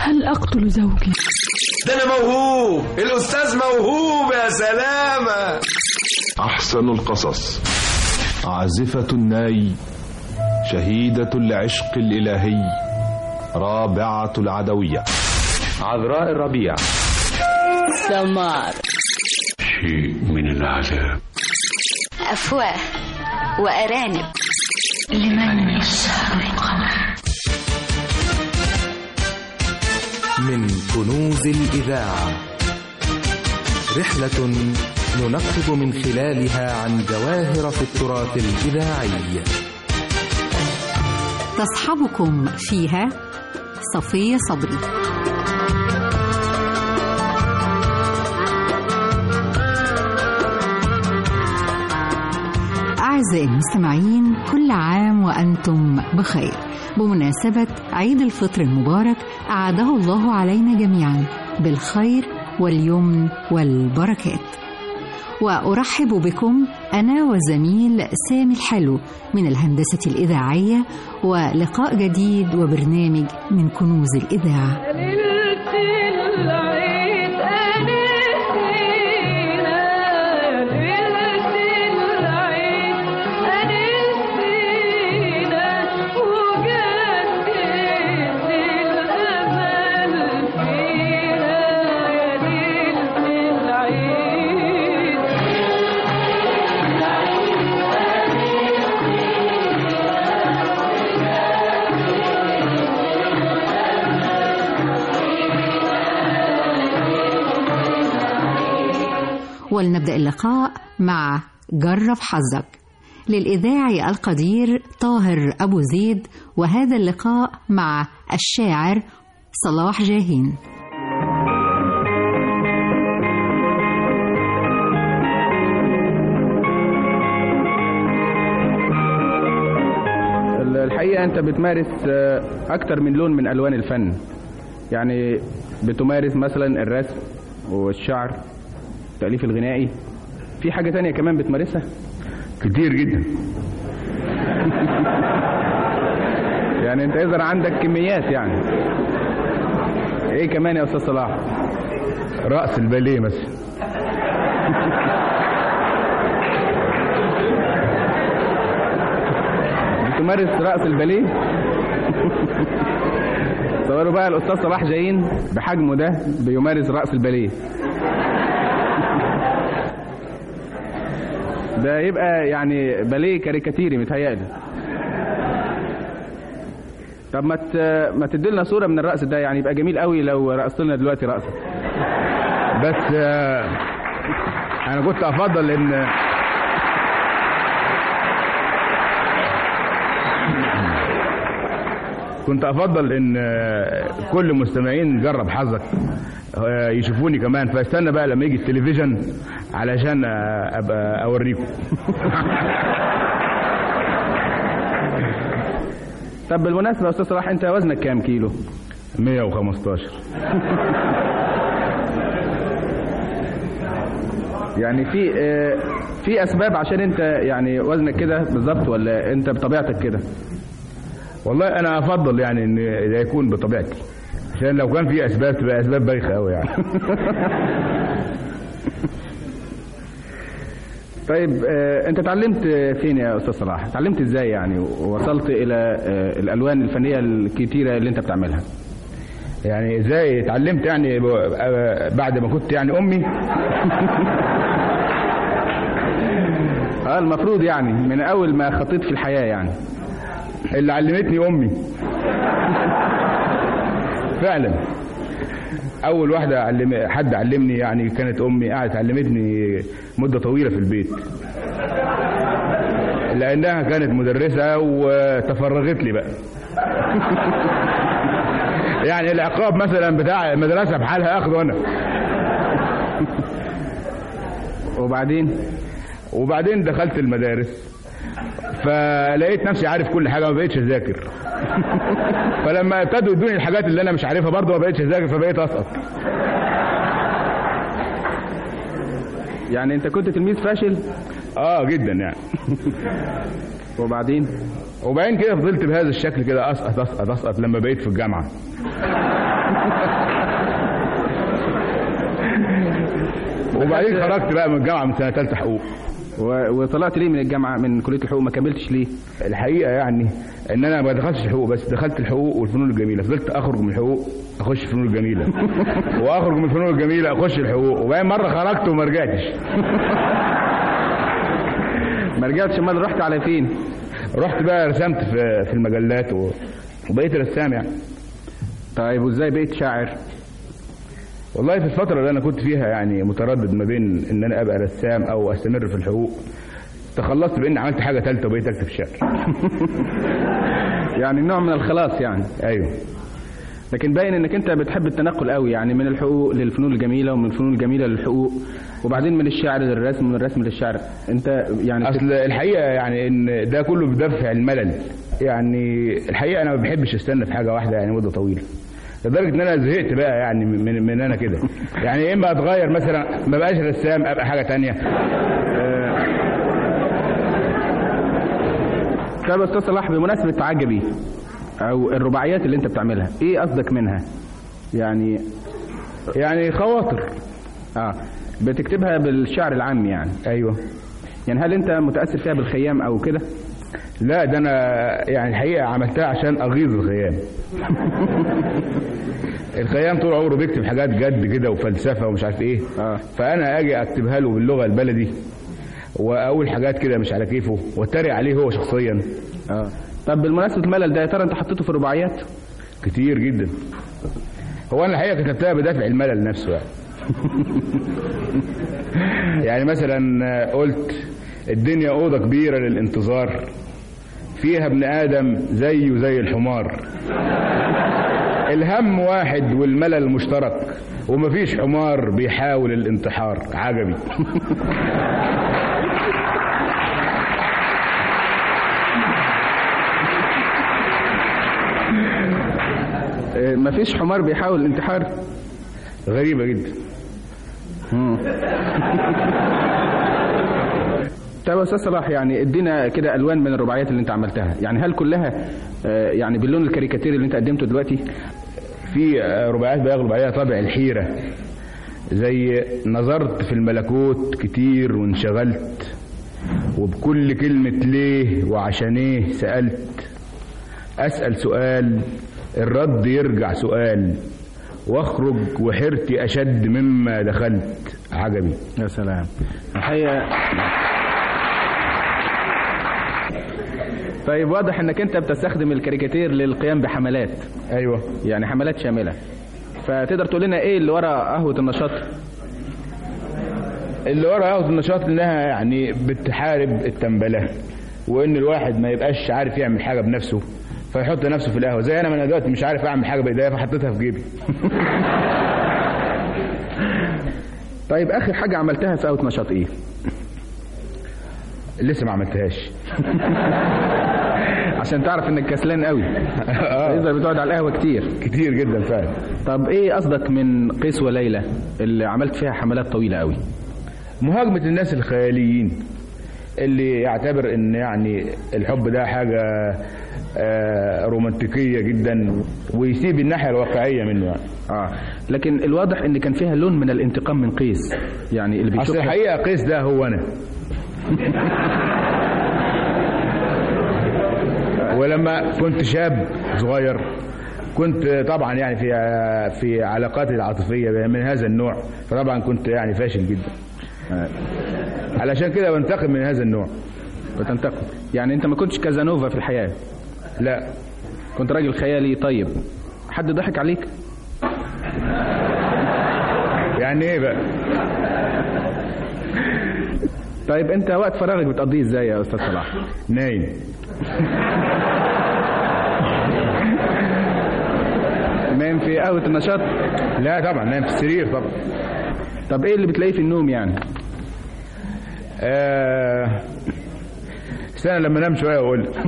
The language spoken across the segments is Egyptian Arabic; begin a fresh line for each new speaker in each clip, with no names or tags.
هل أقتل زوجي
ده انا موهوب الاستاذ موهوب يا سلامه
أحسن القصص عازفة الناي شهيدة العشق الإلهي رابعة العدوية
عذراء الربيع
سمار
شيء من العذاب
أفواه وأرانب
لمن يسهر القمر
من كنوز الإذاعة رحلة ننقب من خلالها عن جواهر في التراث الإذاعي
تصحبكم فيها صفية صبري أعزائي المستمعين كل عام وأنتم بخير بمناسبة عيد الفطر المبارك أعاده الله علينا جميعا بالخير واليمن والبركات وأرحب بكم أنا والزميل سامي الحلو من الهندسة الإذاعية ولقاء جديد وبرنامج من كنوز الإذاعة ولنبدأ اللقاء مع جرب حظك للإذاعي القدير طاهر أبو زيد وهذا اللقاء مع الشاعر صلاح جاهين
الحقيقة أنت بتمارس آه، أكتر من لون من ألوان الفن يعني بتمارس مثلا الرسم والشعر التأليف الغنائي في حاجة تانية كمان بتمارسها
كتير جدا
يعني أنت يظهر عندك كميات يعني إيه كمان يا أستاذ صلاح
رأس الباليه مثلا
بتمارس رأس الباليه تصوروا بقى الأستاذ صلاح جايين بحجمه ده بيمارس رأس الباليه ده يبقى يعني باليه كاريكاتيري متهيألي طب ما ت... ما تديلنا صورة من الرقص ده يعني يبقى جميل قوي لو رقصت لنا دلوقتي رقصة
بس آه، انا كنت افضل ان كنت افضل ان آه، كل مستمعين جرب حظك آه، يشوفوني كمان فاستنى بقى لما يجي التلفزيون علشان آه، ابقى اوريكم
طب بالمناسبة يا أستاذ صلاح أنت وزنك كام كيلو؟
115
يعني في آه، في أسباب عشان أنت يعني وزنك كده بالظبط ولا أنت بطبيعتك كده؟
والله انا افضل يعني ان ده يكون بطبيعتي عشان لو كان في اسباب تبقى اسباب بايخه قوي يعني
طيب آه، أنت اتعلمت فين يا أستاذ صلاح؟ اتعلمت إزاي يعني ووصلت إلى آه، الألوان الفنية الكتيرة اللي أنت بتعملها؟
يعني ازاي اتعلمت يعني ب- آه، بعد ما كنت يعني امي
اه المفروض يعني من أول ما خطيت في الحياة يعني
اللي علمتني امي فعلا اول واحده علم حد علمني يعني كانت امي قعدت علمتني مده طويله في البيت لانها كانت مدرسه وتفرغت لي بقى يعني العقاب مثلا بتاع المدرسه بحالها اخده انا
وبعدين
وبعدين دخلت المدارس فلقيت نفسي عارف كل حاجه ما بقتش اذاكر فلما ابتدوا يدوني الحاجات اللي انا مش عارفها برضه ما بقتش اذاكر فبقيت اسقط
يعني أنت كنت تلميذ فاشل؟
اه جدا يعني
وبعدين
وبعدين كده فضلت بهذا الشكل كده اسقط اسقط اسقط لما بقيت في الجامعه وبعدين خرجت بقى من الجامعه من سنه ثالثه حقوق
و- وطلعت ليه من الجامعه من كليه الحقوق ما كملتش ليه
الحقيقه يعني ان انا ما دخلتش الحقوق بس دخلت الحقوق والفنون الجميله فضلت اخرج من الحقوق اخش الفنون الجميله واخرج من الفنون الجميله اخش الحقوق وبعدين مره خرجت وما رجعتش
ما رجعتش امال رحت على فين
رحت بقى رسمت في في المجلات و... وبقيت رسام يعني
طيب وازاي بقيت شاعر
والله في الفترة اللي أنا كنت فيها يعني متردد ما بين إن أنا أبقى رسام أو أستمر في الحقوق تخلصت بإني عملت حاجة ثالثة وبقيت أكتب شعر
يعني نوع من الخلاص يعني
أيوه
لكن باين انك انت بتحب التنقل قوي يعني من الحقوق للفنون الجميله ومن الفنون الجميله للحقوق وبعدين من الشعر للرسم ومن الرسم للشعر انت يعني
أصل الحقيقة يعني إن ده كله بدفع الملل يعني الحقيقة أنا ما بحبش أستنى في حاجة واحدة يعني مدة طويلة لدرجة إن أنا زهقت بقى يعني من, من أنا كده يعني يا إما أتغير مثلا ما بقاش رسام أبقى حاجة تانية
طيب يا استاذ صلاح بمناسبه عجبي او الرباعيات اللي انت بتعملها ايه قصدك منها يعني
يعني خواطر
اه بتكتبها بالشعر العامي يعني
أيوه
يعني هل انت متاثر فيها بالخيام او كده
لا ده انا يعني الحقيقه عملتها عشان اغيظ الخيام الخيام طول عمره بيكتب حاجات جد كده وفلسفه ومش عارف ايه
آه.
فانا اجي اكتبها له باللغه البلدي واقول حاجات كده مش على كيفه واتريق عليه هو شخصيا
اه طب بالمناسبه الملل ده يا ترى انت حطيته في الرباعيات
كتير جدا هو انا الحقيقه كتبتها بدافع الملل نفسه يعني يعني مثلا قلت الدنيا اوضه كبيره للانتظار فيها ابن ادم زيه زي الحمار الهم واحد والملل مشترك ومفيش حمار بيحاول الانتحار عجبي
آه، مفيش حمار بيحاول الانتحار
غريبه جدا
طيب يا استاذ صلاح يعني ادينا كده الوان من الرباعيات اللي انت عملتها يعني هل كلها آه، يعني باللون الكاريكاتيري اللي انت قدمته دلوقتي
في رباعيات بقى رباعيه طابع الحيره زي نظرت في الملكوت كتير وانشغلت وبكل كلمة ليه وعشان ايه سألت أسأل سؤال الرد يرجع سؤال واخرج وحيرتي أشد مما دخلت عجبي
يا سلام الحقيقه طيب واضح انك انت بتستخدم الكاريكاتير للقيام بحملات
ايوه
يعني حملات شامله فتقدر تقول لنا ايه اللي ورا قهوه النشاط
اللي ورا قهوة النشاط انها يعني بتحارب التنبله وان الواحد ما يبقاش عارف يعمل حاجه بنفسه فيحط نفسه في القهوه زي انا ما انا دلوقتي مش عارف اعمل حاجه بايديا فحطيتها في جيبي
طيب اخر حاجه عملتها في قهوه نشاط ايه
لسه ما عملتهاش
عشان تعرف انك كسلان قوي اذا بتقعد على القهوه كتير
كتير جدا فعلا
طب ايه قصدك من قيس وليلى اللي عملت فيها حملات طويله قوي
مهاجمة الناس الخياليين اللي يعتبر ان يعني الحب ده حاجة آه، رومانتيكية جدا ويسيب الناحية الواقعية منه يعني
اه لكن الواضح ان كان فيها لون من الانتقام من قيس يعني اللي
اصل
بيشوفها
الحقيقة قيس ده هو انا ولما كنت شاب صغير كنت طبعا يعني في في علاقاتي العاطفية من هذا النوع فطبعا كنت يعني فاشل جدا علشان كده بنتقم من هذا النوع
بتنتقم يعني انت ما كنتش كازانوفا في الحياه
لا
كنت راجل خيالي طيب حد ضحك عليك
يعني ايه بقى
طيب انت وقت فراغك بتقضيه ازاي يا استاذ صلاح
نايم
نايم في قهوه النشاط
لا طبعا نايم في السرير طبعا
طب ايه اللي بتلاقيه في النوم يعني
آه استنى لما انام شويه واقول لك.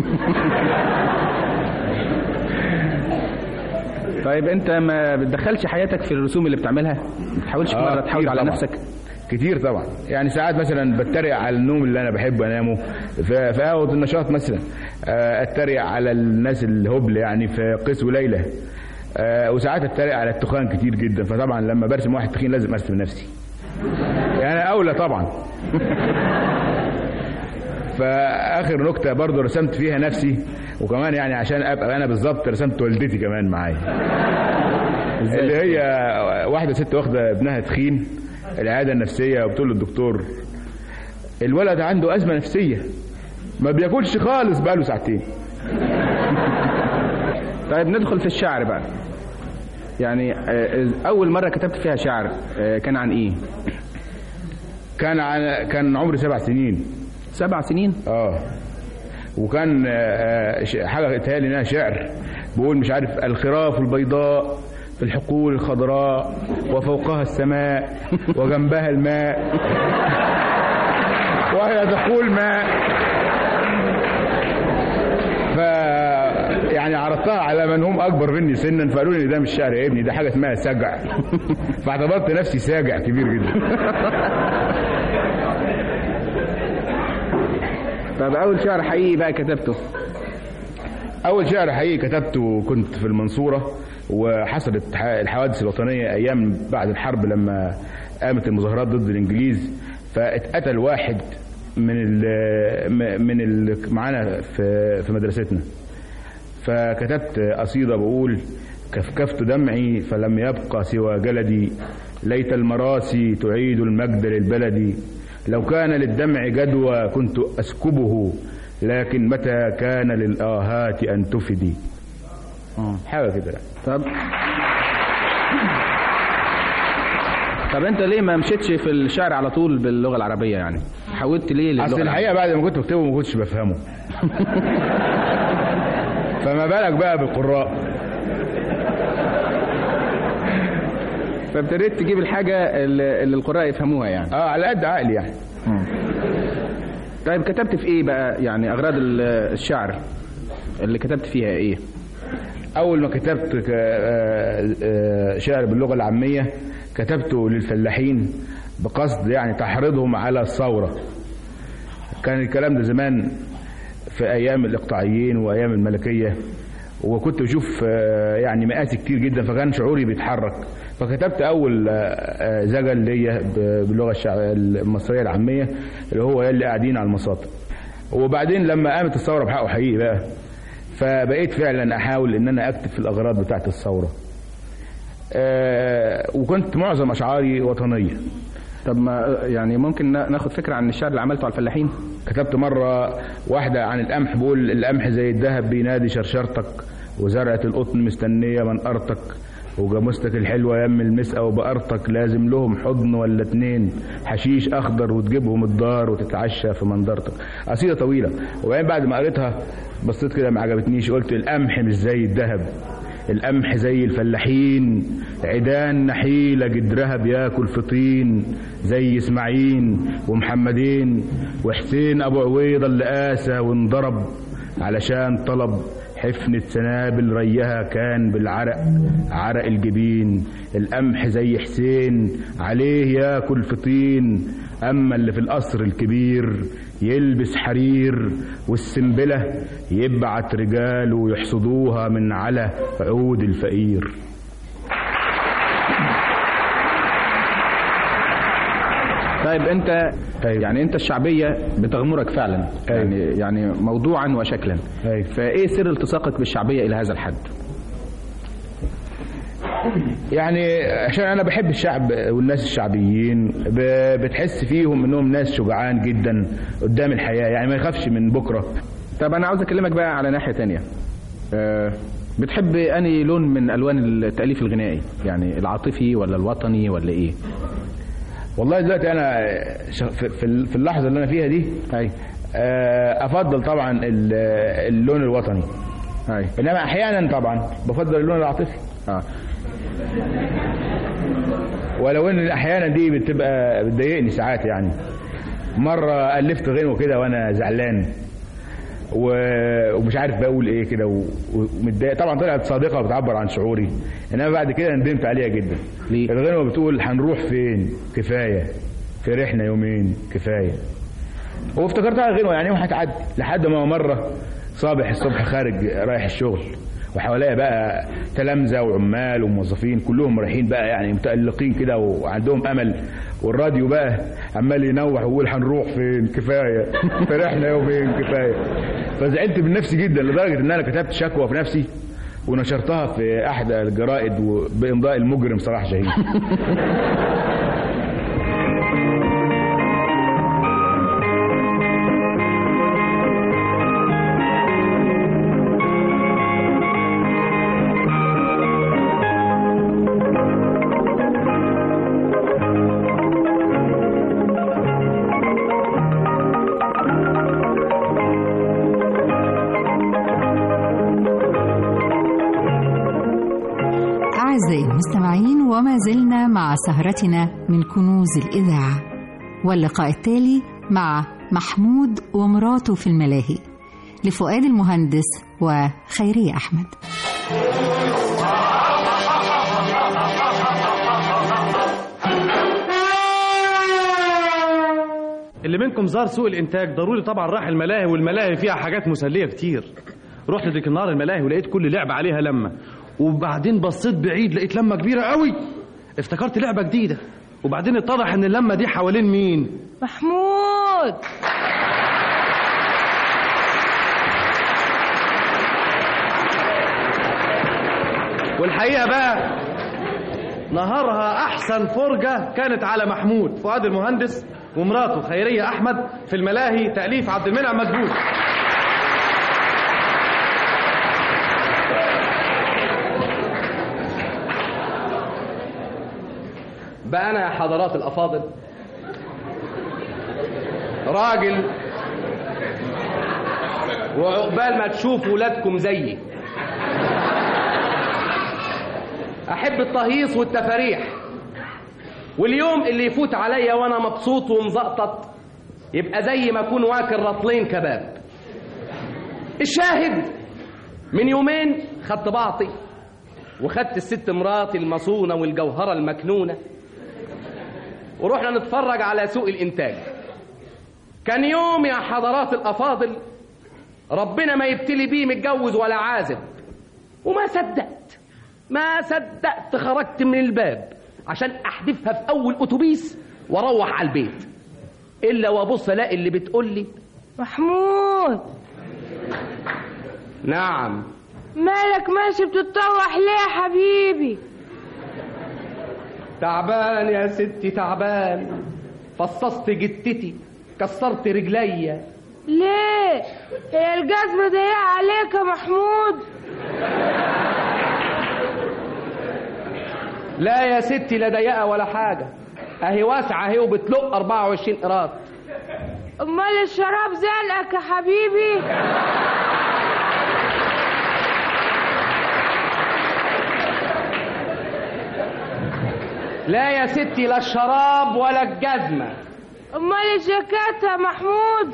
طيب انت ما بتدخلش حياتك في الرسوم اللي بتعملها ما تحاولش
آه،
مره تحاول
كتير
على
طبعاً.
نفسك
كتير طبعا يعني ساعات مثلا بتريق على النوم اللي انا بحب انامه في في قهوه النشاط مثلا آه، اتريق على الناس الهبل يعني في قيس وليلى آه وساعات اتريق على التخان كتير جدا فطبعا لما برسم واحد تخين لازم ارسم نفسي يعني اولى طبعا فاخر نكته برضو رسمت فيها نفسي وكمان يعني عشان ابقى انا بالظبط رسمت والدتي كمان معايا اللي هي واحده ست واخده ابنها تخين العياده النفسيه وبتقول للدكتور الولد عنده ازمه نفسيه ما بياكلش خالص بقاله ساعتين
طيب ندخل في الشعر بقى يعني آه، اول مره كتبت فيها شعر آه، كان عن ايه
كان عن كان عمري سبع سنين
سبع سنين
اه وكان آه، آه، ش- حاجه اتهيألي انها شعر بقول مش عارف الخراف البيضاء في الحقول الخضراء وفوقها السماء وجنبها الماء وهي تقول ماء ف يعني عرضتها على من هم اكبر مني سنا فقالوا لي ده مش شعر يا ابني ده حاجه اسمها سجع فاعتبرت نفسي ساجع كبير جدا
طب اول شعر حقيقي بقى كتبته
اول شعر حقيقي كتبته كنت في المنصوره وحصلت ح- الحوادث الوطنيه ايام بعد الحرب لما قامت المظاهرات ضد الانجليز فاتقتل واحد من ال م- من ال معانا في في مدرستنا فكتبت قصيده بقول كفكفت دمعي فلم يبقى سوى جلدي ليت المراسي تعيد المجد للبلد لو كان للدمع جدوى كنت اسكبه لكن متى كان للآهات أن تفدي حاجة كده
طب طب انت ليه ما مشيتش في الشعر على طول باللغه العربيه يعني حاولت ليه للغه
أصل الحقيقة بعد ما كنت بكتبه ما كنتش بفهمه فما بالك بقى بالقراء
فابتديت تجيب الحاجه اللي اللي القراء يفهموها يعني
اه على قد عقلي يعني
طيب كتبت في ايه بقى يعني اغراض ال- الشعر اللي كتبت فيها ايه
أول ما كتبت ك- آه، آه، شعر باللغة العامية كتبته للفلاحين بقصد يعني تحريضهم على الثورة كان الكلام ده زمان في أيام الإقطاعيين وأيام الملكية وكنت بشوف آه، يعني مآسي كتير جدا فكان شعوري بيتحرك فكتبت أول آه، آه، زجل ليا ب- باللغة الشعب المصرية العامية اللي هو يا اللي قاعدين على المساطح وبعدين لما قامت الثورة بحقه حقيقي بقى فبقيت فعلا احاول ان انا اكتب في الاغراض بتاعت الثوره آه وكنت معظم اشعاري وطنيه
طب ما يعني ممكن نا- ناخد فكره عن الشعر اللي عملته على الفلاحين
كتبت مره واحده عن القمح بقول القمح زي الذهب بينادي شرشرتك وزرعه القطن مستنيه منقرتك وجاموستك الحلوه يم المسقى وبقرتك لازم لهم حضن ولا اتنين حشيش اخضر وتجيبهم الدار وتتعشى في منظرتك قصيده طويله وبعدين بعد ما قريتها بصيت كده ما عجبتنيش قلت القمح مش زي الذهب القمح زي الفلاحين عيدان نحيلة جدرها بياكل في طين زي اسماعيل ومحمدين وحسين ابو عويضة اللي قاسى وانضرب علشان طلب حفنة سنابل ريها كان بالعرق عرق الجبين القمح زي حسين عليه ياكل في طين اما اللي في القصر الكبير يلبس حرير والسنبلة يبعت رجاله يحصدوها من على عود الفقير
طيب انت
أيوة.
يعني انت الشعبيه بتغمرك فعلا يعني يعني موضوعا وشكلا
أيوة.
فايه سر التصاقك بالشعبيه الى هذا الحد
يعني عشان انا بحب الشعب والناس الشعبيين ب- بتحس فيهم انهم ناس شجعان جدا قدام الحياة يعني ما يخافش من بكرة
طب انا عاوز اكلمك بقى على ناحيه تانية أه بتحب اني لون من الوان التاليف الغنائي يعني العاطفي ولا الوطني ولا ايه
والله دلوقتي انا ش- في- في في اللحظة اللي انا فيها دي
اي
آه، افضل طبعا ال- اللون الوطني
اي
انما احيانا طبعا بفضل اللون العاطفي
اه
ولو ان احيانا دي بتبقى بتضايقني ساعات يعني مره الفت غنوه كده وانا زعلان و- ومش عارف بقول ايه كده و- ومتضايق طبعا طلعت صادقه وبتعبر عن شعوري انما بعد كده ندمت عليها جدا
ليه؟
الغنوه بتقول هنروح فين كفايه فرحنا يومين كفايه وافتكرتها غنوه يعني وهتعدي لحد ما مره صابح الصبح خارج رايح الشغل وحواليا بقى تلامذه وعمال وموظفين كلهم رايحين بقى يعني متألقين كده وعندهم امل والراديو بقى عمال ينوح ويقول هنروح فين كفايه فرحنا يومين كفايه فزعلت من نفسي جدا لدرجه ان انا كتبت شكوى في نفسي ونشرتها في احدى الجرائد بامضاء المجرم صلاح جاهين
أعزائي المستمعين وما زلنا مع سهرتنا من كنوز الإذاعة واللقاء التالي مع محمود ومراته في الملاهي لفؤاد المهندس وخيرية أحمد
اللي منكم زار سوق الانتاج ضروري طبعا راح الملاهي والملاهي فيها حاجات مسليه كتير رحت ديك النهار الملاهي ولقيت كل لعبه عليها لمه وبعدين بصيت بعيد لقيت لمه كبيره قوي افتكرت لعبه جديده وبعدين اتضح ان اللمه دي حوالين مين
محمود
والحقيقه بقى نهارها احسن فرجه كانت على محمود فؤاد المهندس ومراته خيريه احمد في الملاهي تاليف عبد المنعم مدبوس
بقى انا يا حضرات الافاضل راجل وعقبال ما تشوفوا ولادكم زيي احب التهيص والتفاريح واليوم اللي يفوت عليا وانا مبسوط ومزقطط يبقى زي ما اكون واكل رطلين كباب الشاهد من يومين خدت بعطي وخدت الست مراتي المصونة والجوهرة المكنونة ورحنا نتفرج على سوق الإنتاج كان يوم يا حضرات الأفاضل ربنا ما يبتلي بيه متجوز ولا عازب وما صدقت ما صدقت خرجت من الباب عشان أحدفها في أول أتوبيس وأروح على البيت إلا وأبص ألاقي اللي بتقول لي
محمود
نعم
مالك ماشي بتتطوح ليه يا حبيبي
تعبان يا ستي تعبان فصصت جتتي كسرت رجليا
ليه هي الجزمة ضيقة عليك يا محمود
لا يا ستي لا ضيقه ولا حاجه اهي واسعه اهي وبتلق 24 قراط
امال الشراب زنقك يا حبيبي
لا يا ستي لا الشراب ولا الجزمه
امال الجاكيت يا محمود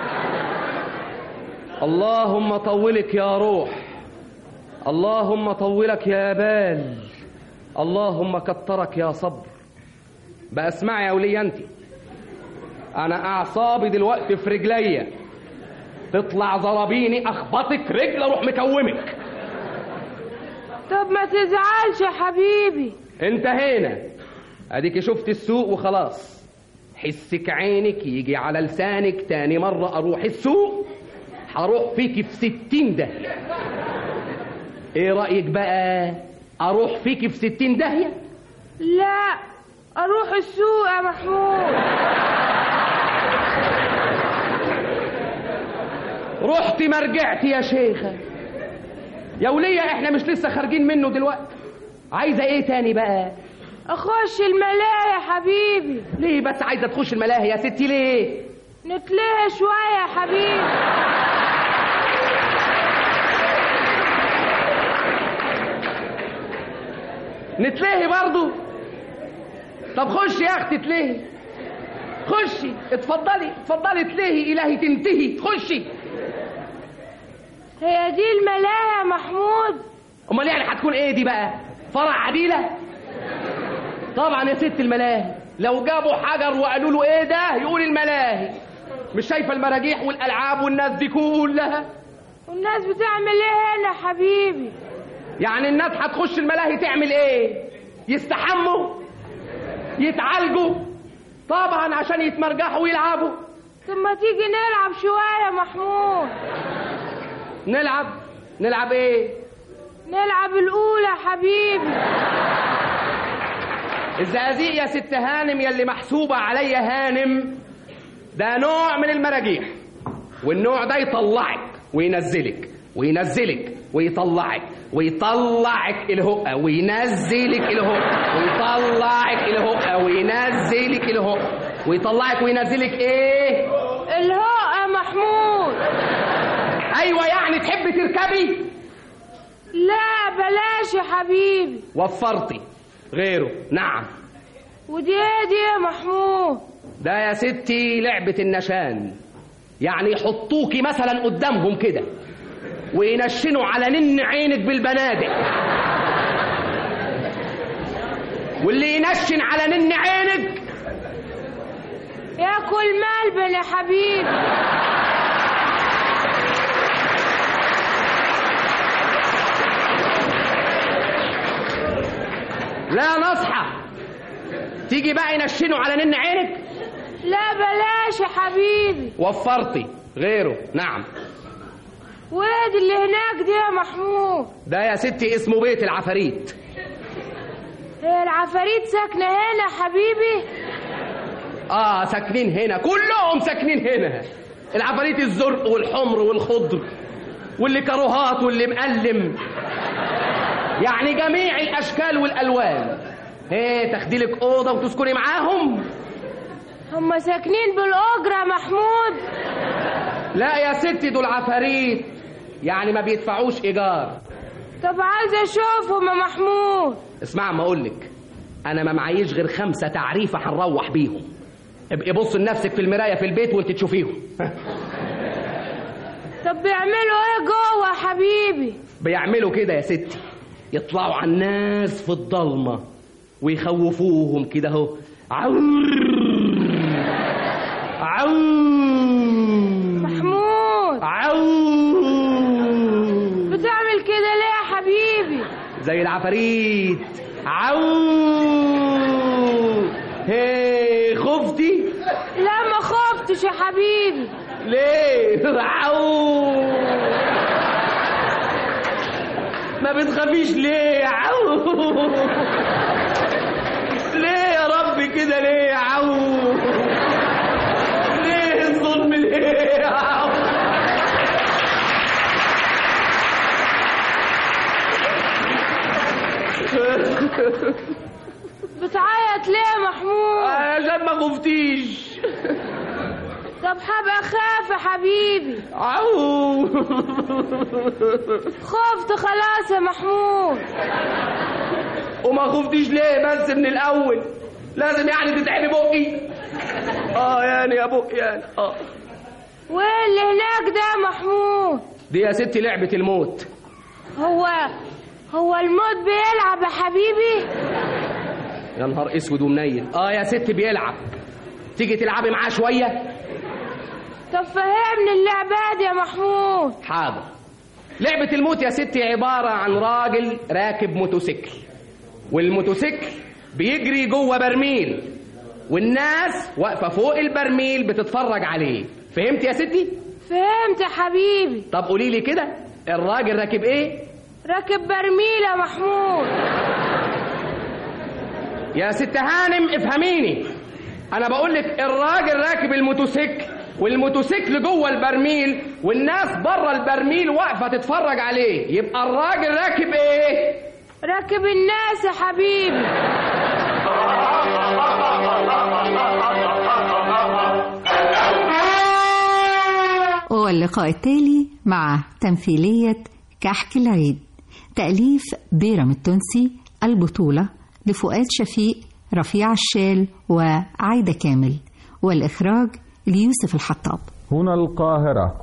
اللهم طولك يا روح اللهم طولك يا بال اللهم كترك يا صبر بقى اسمعي يا ولية انت انا اعصابي دلوقتي في رجليا تطلع ضربيني اخبطك رجل اروح مكومك
طب ما تزعلش يا حبيبي
انتهينا اديك شفت السوق وخلاص حسك عينك يجي على لسانك تاني مرة اروح السوق هروح فيك في ستين داهية ايه رأيك بقى اروح فيك في ستين داهية
لا اروح السوق يا محمود
رحت ما رجعت يا شيخة يا ولية احنا مش لسه خارجين منه دلوقتي عايزة ايه تاني بقى
اخش الملاهي يا حبيبي
ليه بس عايزة تخش الملاهي يا ستي ليه
نتلهي شوية يا حبيبي
نتلهي برضو طب خشي يا اختي تلهي خشي اتفضلي اتفضلي تلهي الهي تنتهي خشي
هي دي الملاهي يا محمود
امال يعني هتكون ايه دي بقى فرع عديله طبعا يا ست الملاهي لو جابوا حجر وقالوا له ايه ده يقول الملاهي مش شايفه المراجيح والالعاب والناس دي كلها
والناس بتعمل ايه هنا يا حبيبي
يعني الناس هتخش الملاهي تعمل ايه يستحموا يتعالجوا طبعا عشان يتمرجحوا ويلعبوا
طب ما تيجي نلعب شوية يا محمود
نلعب نلعب ايه
نلعب الأولى يا حبيبي
الزقازيق يا ست هانم يلي محسوبة عليا هانم ده نوع من المراجيح والنوع ده يطلعك وينزلك وينزلك ويطلعك ويطلعك الهقة وينزلك الهقة ويطلعك الهقة وينزلك الهقة ويطلعك وينزلك ايه
الهقة يا محمود
ايوه يعني تحبي تركبي
لا بلاش يا حبيبي
وفرتي غيره نعم
ودي ايه دي يا محمود
ده يا ستي لعبة النشان يعني يحطوكي مثلا قدامهم كده وينشنوا على نن عينك بالبنادق واللي ينشن على نن عينك
ياكل ملبن يا حبيبي
لا نصحى تيجي بقى ينشنوا على نن عينك
لا بلاش يا حبيبي
وفرتي غيره نعم
وادي اللي هناك دي يا محمود
ده يا ستي اسمه بيت العفاريت
هي العفاريت ساكنة هنا يا حبيبي
اه ساكنين هنا كلهم ساكنين هنا العفاريت الزرق والحمر والخضر واللي كروهات واللي مقلم يعني جميع الاشكال والالوان ايه تاخدي لك اوضه وتسكني معاهم
هم ساكنين بالاجره يا محمود
لا يا ستي دول عفاريت يعني ما بيدفعوش ايجار
طب عايز اشوفهم يا محمود
اسمع ما اقولك انا ما معيش غير خمسه تعريفه هنروح بيهم ابقي بص لنفسك في المرايه في البيت وانت تشوفيهم
طب بيعملوا ايه جوه يا حبيبي
بيعملوا كده يا ستي يطلعوا على الناس في الضلمه ويخوفوهم كده اهو عور عور
محمود
عور
بتعمل كده ليه يا حبيبي
زي العفاريت عور هي خفتي
لا ما خفتش يا حبيبي
ليه عور ما بتخافيش ليه عو ليه يا رب كده ليه عو ليه الظلم ليه عو
بتعيط ليه يا محمود
عشان ما خفتيش
طب هبقى اخاف يا حبيبي
عو
خفت خلاص يا محمود
وما خفتيش ليه بس من الاول لازم يعني تتعبي بقي اه يعني يا بقي يعني اه
وايه اللي هناك ده يا محمود
دي يا ستي لعبة الموت
هو هو الموت بيلعب يا حبيبي
يا نهار اسود ومنيل اه يا ستي بيلعب تيجي تلعبي معاه شويه
طب فهمني اللعبة دي يا محمود
حاضر لعبة الموت يا ستي عبارة عن راجل راكب موتوسيكل والموتوسيكل بيجري جوه برميل والناس واقفة فوق البرميل بتتفرج عليه فهمت يا ستي؟
فهمت يا حبيبي
طب قولي لي كده الراجل راكب ايه؟
راكب برميل يا محمود
يا ست هانم افهميني انا بقول لك الراجل راكب الموتوسيكل والموتوسيكل جوه البرميل والناس بره البرميل واقفه تتفرج عليه يبقى الراجل راكب ايه
راكب الناس يا حبيبي
واللقاء التالي مع تمثيلية كحك العيد تأليف بيرم التونسي البطولة لفؤاد شفيق رفيع الشال وعايدة كامل والإخراج ليوسف الحطاب
هنا القاهرة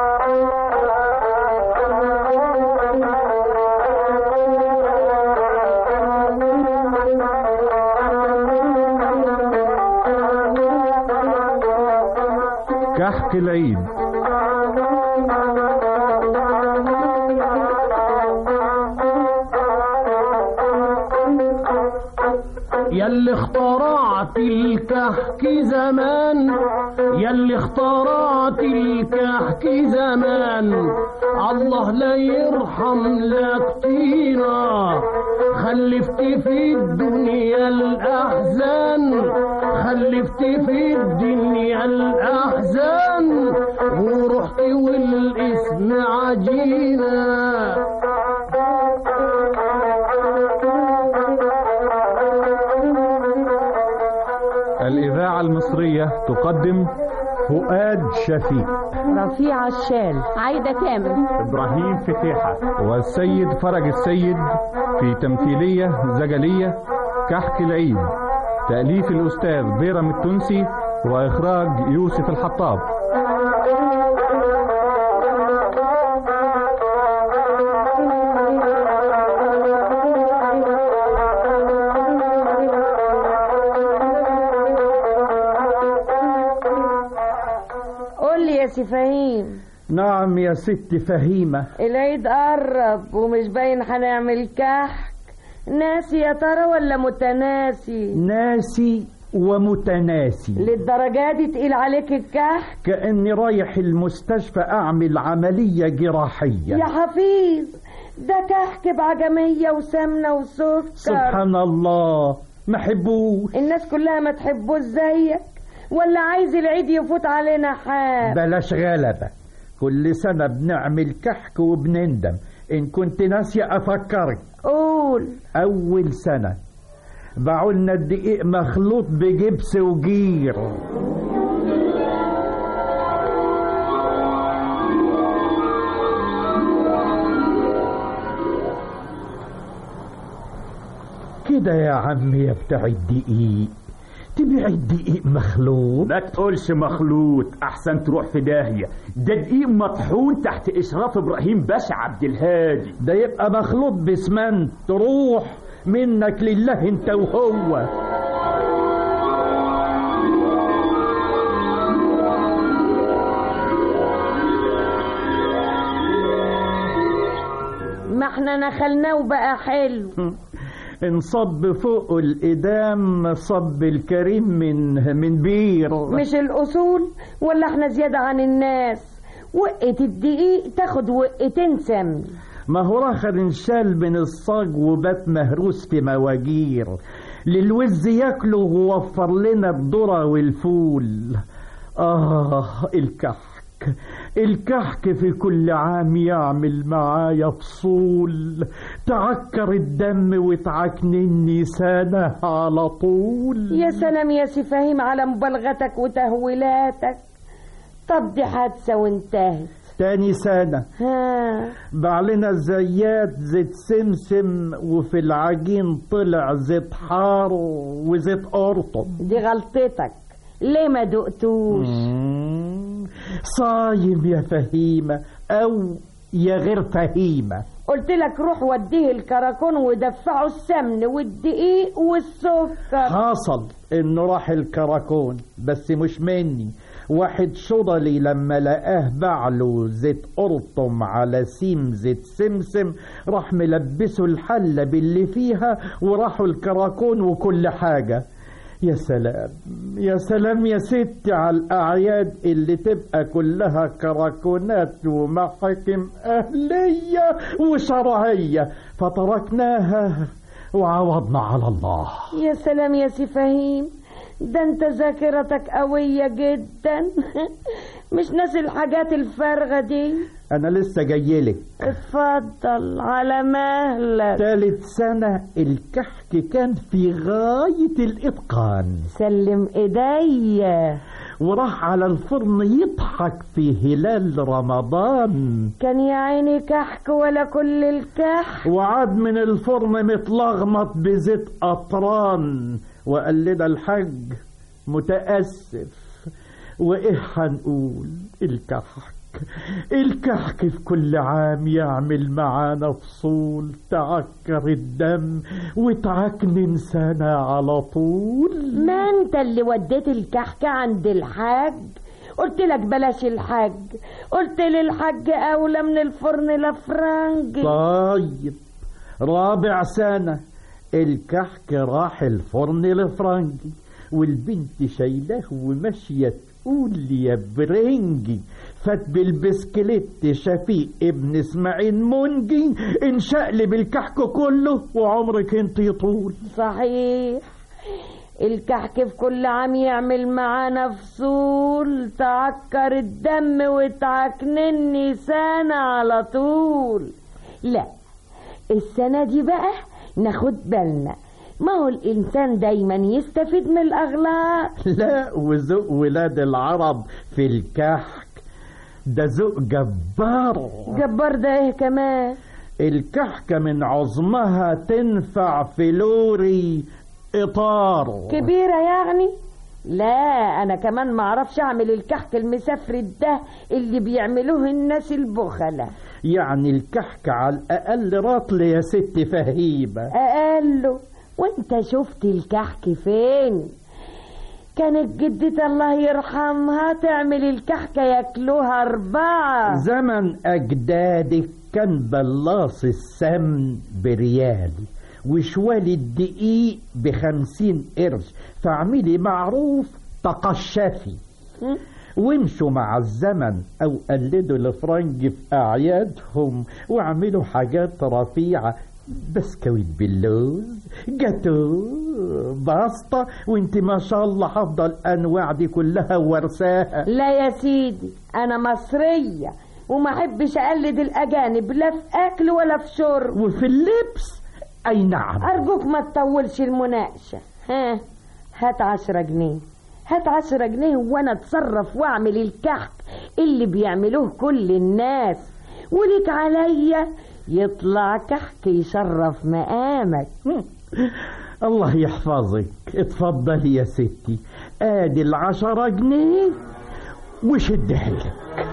كحك العيد
ياللي اخترعت الكحك زمان ياللي اخترعت الكحك زمان الله لا يرحم لك فينا خلفت في الدنيا الأحزان خلفت في الدنيا الأحزان ورحت والاسم عجينة
الإذاعة المصرية تقدم فؤاد شفيق
رفيع الشال عايدة كامل
إبراهيم فتيحة والسيد فرج السيد في تمثيلية زجلية كحك العيد تأليف الأستاذ بيرم التونسي وإخراج يوسف الحطاب
قول لي يا سي فهيم
نعم يا ست فهيمة
العيد قرب ومش باين هنعمل كحك ناسي يا ترى ولا متناسي
ناسي ومتناسي
للدرجة دي تقيل عليك الكحك
كأني رايح المستشفى أعمل عملية جراحية
يا حفيظ ده كحك بعجمية وسمنة وسكر
سبحان الله ما حبوش
الناس كلها ما تحبوش زيك ولا عايز العيد يفوت علينا حاب
بلاش غلبة كل سنة بنعمل كحك وبنندم إن كنت ناسية أفكرك
قول
أول سنة باعولنا الدقيق مخلوط بجبس وجير كده يا عم يا بتاع الدقيق تبيع الدقيق مخلوط
ما تقولش مخلوط احسن تروح في داهيه ده دقيق مطحون تحت اشراف ابراهيم باشا عبد الهادي
ده يبقى مخلوط باسمنت تروح منك لله انت وهو
ما احنا نخلناه وبقى حلو
انصب فوق الإدام صب الكريم من من بير
مش الأصول ولا احنا زيادة عن الناس وقة الدقيق تاخد وقتين سمن
ما هو راخر انشال من الصاج وبات مهروس في مواجير للوز ياكله ووفر لنا الذرة والفول آه الكحك الكحك في كل عام يعمل معايا فصول تعكر الدم وتعكنني سنة على طول
يا سلام يا سي فهيم على مبالغتك وتهويلاتك طب دي حادثة وانتهت
تاني سنة
ها
بعلنا الزيات زيت سمسم وفي العجين طلع زيت حار وزيت قرطب
دي غلطتك ليه ما دقتوش
صايم يا فهيمة أو يا غير فهيمة
قلت لك روح وديه الكراكون ودفعه السمن والدقيق والسكر
حصل انه راح الكراكون بس مش مني واحد شضلي لما لقاه بعله زيت قرطم على سيم زيت سمسم راح ملبسه الحلة باللي فيها وراحوا الكراكون وكل حاجة يا سلام يا سلام يا ستي على الأعياد اللي تبقى كلها كراكونات ومحاكم أهلية وشرعية فتركناها وعوضنا على الله
يا سلام يا سي فهيم ده انت ذاكرتك قوية جدا مش ناسي الحاجات الفارغة دي
أنا لسه جايلك
اتفضل على مهلك
تالت سنة الكحك كان في غاية الإتقان
سلم ايديا
وراح على الفرن يضحك في هلال رمضان
كان يا عيني كحك ولا كل الكحك
وعاد من الفرن متلغمط بزيت قطران وقال لنا الحاج متأسف وإيه هنقول الكحك الكحك في كل عام يعمل معانا فصول تعكر الدم وتعكنن سنة على طول
ما انت اللي وديت الكحك عند الحاج قلت لك بلاش الحاج قلت للحاج اولى من الفرن لفرنجي
طيب رابع سنة الكحك راح الفرن الفرنجي والبنت شايلاه وماشية تقول لي يا برنجي فات بالبسكليت شفيق ابن اسماعيل منجي انشقلب الكحك كله وعمرك انت يطول
صحيح الكحك في كل عام يعمل معانا فصول تعكر الدم وتعكنني سنة على طول لا السنة دي بقى ناخد بالنا ما هو الإنسان دايما يستفيد من الأغلاط
لا وذوق ولاد العرب في الكحك ده ذوق جبار
جبار ده ايه كمان
الكحكة من عظمها تنفع في لوري إطار
كبيرة يعني لا أنا كمان معرفش أعمل الكحك المسفرد ده اللي بيعملوه الناس البخلة
يعني الكحك على الأقل رطل يا ست فهيبة
أقله وانت شفت الكحك فين كانت جدتي الله يرحمها تعمل الكحكة ياكلوها أربعة
زمن أجدادك كان بلاص السمن بريال وشوال الدقيق بخمسين قرش فاعملي معروف تقشفي وامشوا مع الزمن او قلدوا الفرنج في اعيادهم واعملوا حاجات رفيعه بسكويت باللوز جاتو باستا وانت ما شاء الله حافظه الانواع دي كلها ورثاها
لا يا سيدي أنا مصرية وما أحبش أقلد الأجانب لا في أكل ولا في شرب
وفي اللبس أي نعم
أرجوك ما تطولش المناقشة ها هات عشرة جنيه هات عشرة جنيه وأنا أتصرف وأعمل الكحك اللي بيعملوه كل الناس وليك عليا يطلع كحك يشرف مقامك
الله يحفظك اتفضلي يا ستي ادي العشرة جنيه وشد حيلك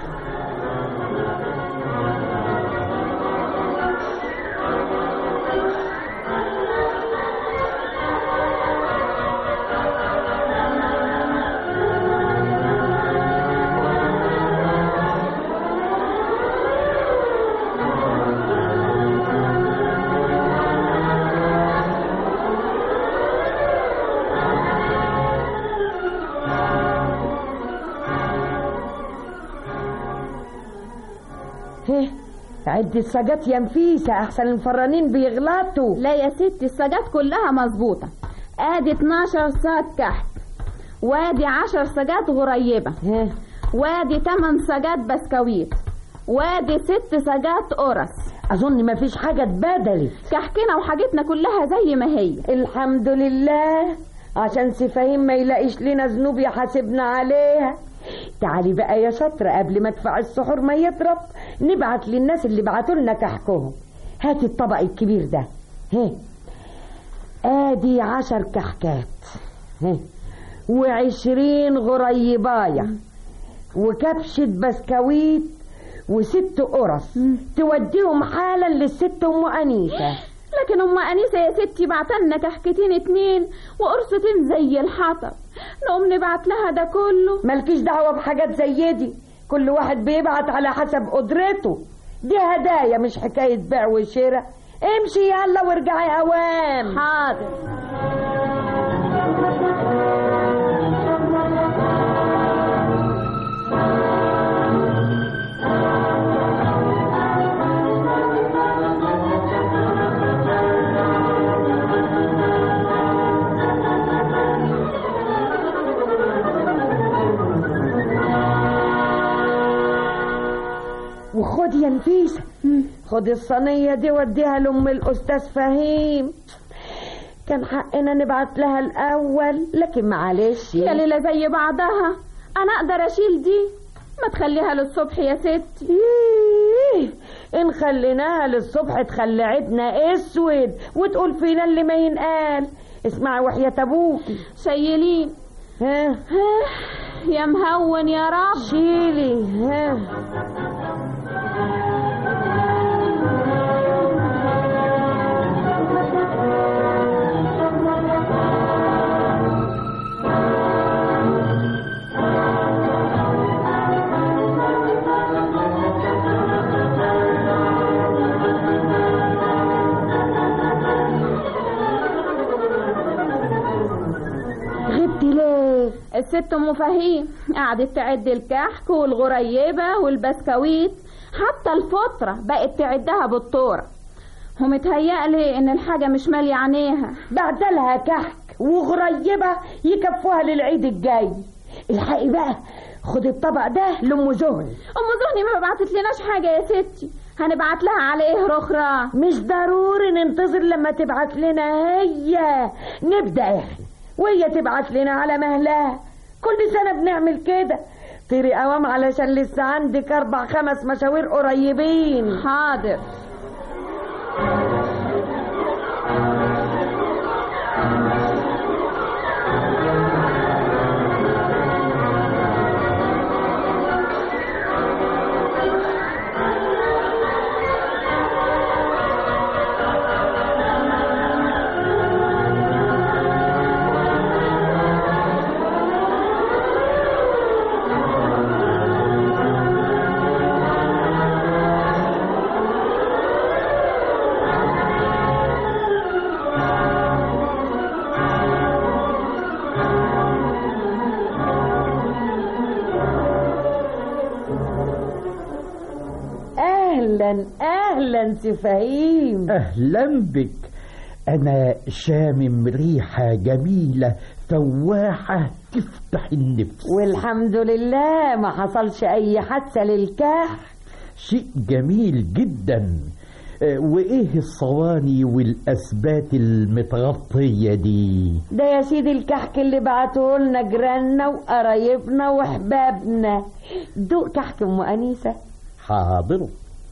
هه عد السجات يا نفيسة أحسن الفرانين بيغلطوا
لا يا ستي السجات كلها مظبوطة ادي 12 ساج كحك وادي 10 سجات غريبة وادي 8 سجات بسكويت وادي 6 سجات قرص
أظن مفيش حاجة اتبدلت
كحكنا وحاجتنا كلها زي ما هي
الحمد لله عشان سفاهيم ما يلاقيش لنا ذنوب يحاسبنا عليها تعالي بقى يا شطرة قبل ما ادفع السحور ما يضرب نبعت للناس اللي بعتوا لنا كحكهم هاتي الطبق الكبير ده هي ادي عشر كحكات هي وعشرين غريباية وكبشة بسكويت وست قرص توديهم حالا للست ام انيسه
لكن ام انيسه يا ستي بعتلنا كحكتين اتنين وقرصتين زي الحطب نقوم نبعت لها ده كله
مالكيش دعوه بحاجات زي دي كل واحد بيبعت على حسب قدرته دي هدايا مش حكايه بيع وشراء امشي يلا وارجعي اوام
حاضر
وخد يا نفيسة خد الصينية دي وديها لأم الأستاذ فهيم كان حقنا نبعت لها الأول لكن معلش
يا ليلة زي بعضها أنا أقدر أشيل دي ما تخليها للصبح يا ستي
إيه إن خليناها للصبح تخلي عيدنا أسود وتقول فينا اللي ما ينقال اسمعي وحياة أبوكي
شيلين
ها
ها يا مهون يا رب
شيلي ها زعلت ليه
الست ام فهيم قعدت تعد الكحك والغريبه والبسكويت حتى الفطره بقت تعدها بالطوره ومتهيألي ان الحاجه مش ماليه عينيها
بعتلها كحك وغريبه يكفوها للعيد الجاي الحقي بقى خد الطبق ده لام زهري
ام زهني ما بعتت لناش حاجه يا ستي هنبعت لها على ايه رخرة
مش ضروري ننتظر لما تبعت لنا هي نبدا احنا وهي تبعت لنا على مهلها كل سنه بنعمل كده طيري قوام علشان لسه عندك اربع خمس مشاوير قريبين
حاضر
اهلا اهلا سي فهيم
اهلا بك انا شامم ريحه جميله فواحه تفتح النفس
والحمد لله ما حصلش اي حادثه للكحك
شيء جميل جدا آه، وايه الصواني والاسبات المتغطيه دي
ده يا سيدي الكحك اللي بعته لنا جيراننا وقرايبنا واحبابنا دوق كحك ام انيسه
حاضر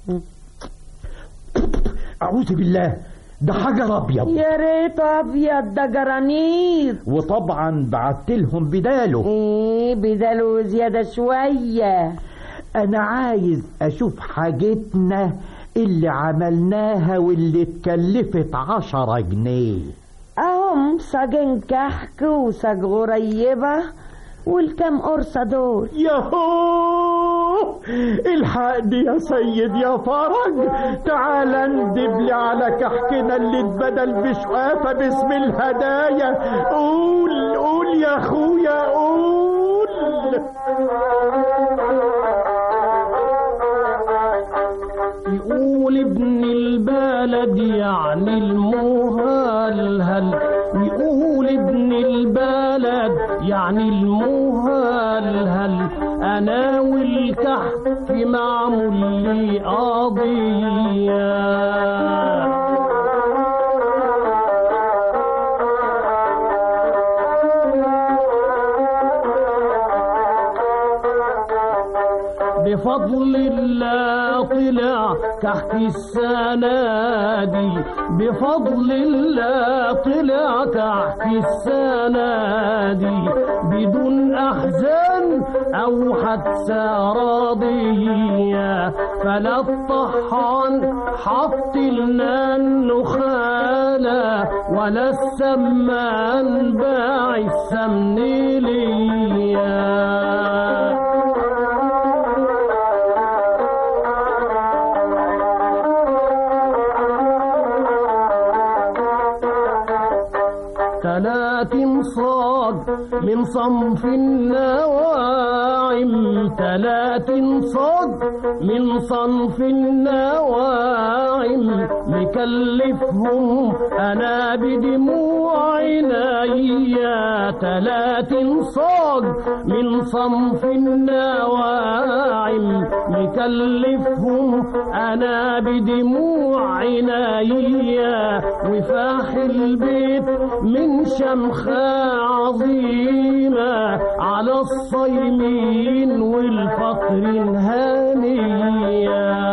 اعوذ بالله ده حجر ابيض
يا ريت ابيض ده جرانيط
وطبعا بعت لهم بداله
ايه بداله زياده شويه
انا عايز اشوف حاجتنا اللي عملناها واللي اتكلفت عشرة جنيه
اهم ساجين كحك وساج غريبه والكام قرصه دول
ياهو الحقني يا سيد يا فرج تعال اندب لي على كحكنا اللي اتبدل بشقافة باسم الهدايا قول قول يا اخويا قول
يقول ابن البلد يعني المهلهل يقول ابن البلد يعني المهلهل انا والكحك معمول لي قضيه بفضل الله طلع كحك السنة دي بفضل الله طلع كحك السنة دي بدون أحزان أو حادثة راضية فلا الطحان حط لنا النخالة ولا السمان باع السمن ليا تلات صاد من صنف النواعم تلات صاد من صنف النواعم مكلفهم انا بدموع عينيا تلات صاد من صنف النواعم مكلفهم انا بدموع عينيا وفاح البيت من شمخة عظيمة على الصيمين والفقر هانية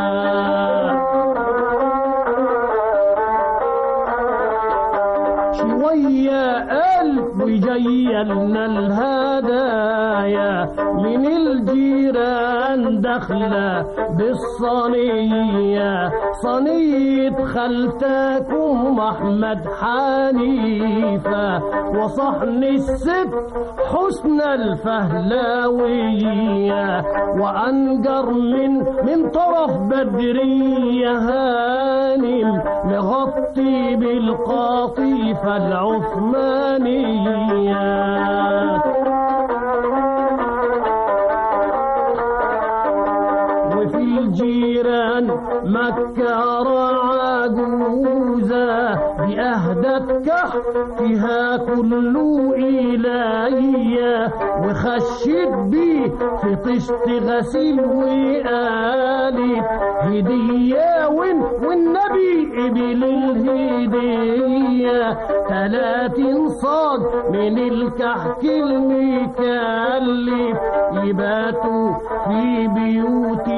شوية قلب وجيلنا الهدايا من الجيران دخلة بالصينية صينية خالتكم أحمد حنيفة وصحن الست حسن الفهلاوية وأنجر من من طرف بدرية هانم مغطي بالقاطيفة العثمانية فيها كله إلهية وخشيت بيه في طشت غسيل وقالت هدية وين والنبي قبل الهدية تلاتين صاج من الكحك المكلف يباتوا في بيوت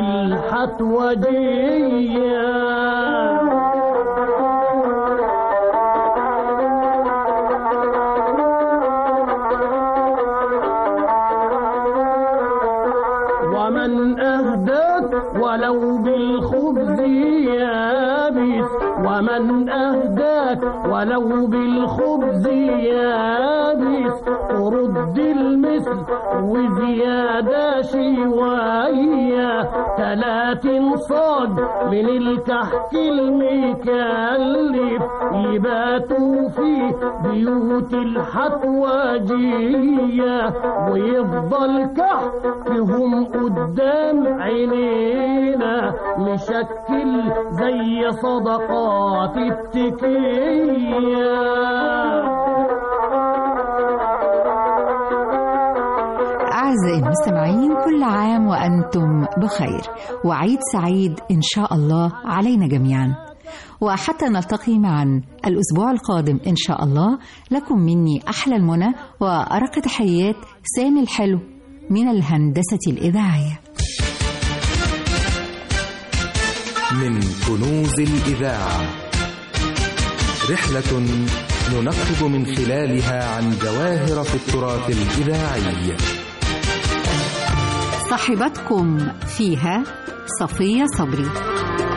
ومن أهداك ولو بالخبز يابس ومن أهداك ولو بالخبز يابس ترد المثل وزيادة شوية تلاتين صاج من الكحك المكلف يباتوا في بيوت الحتواجية ويفضل كحكهم قدام عينينا مشكل زي صدقات التكية
أعزائي المستمعين كل عام وأنتم بخير وعيد سعيد إن شاء الله علينا جميعا وحتى نلتقي معا الأسبوع القادم إن شاء الله لكم مني أحلى المنى وأرق تحيات سامي الحلو من الهندسة الإذاعية
من كنوز الإذاعة رحلة ننقب من خلالها عن جواهر في التراث الإذاعي
صاحبتكم فيها صفية صبري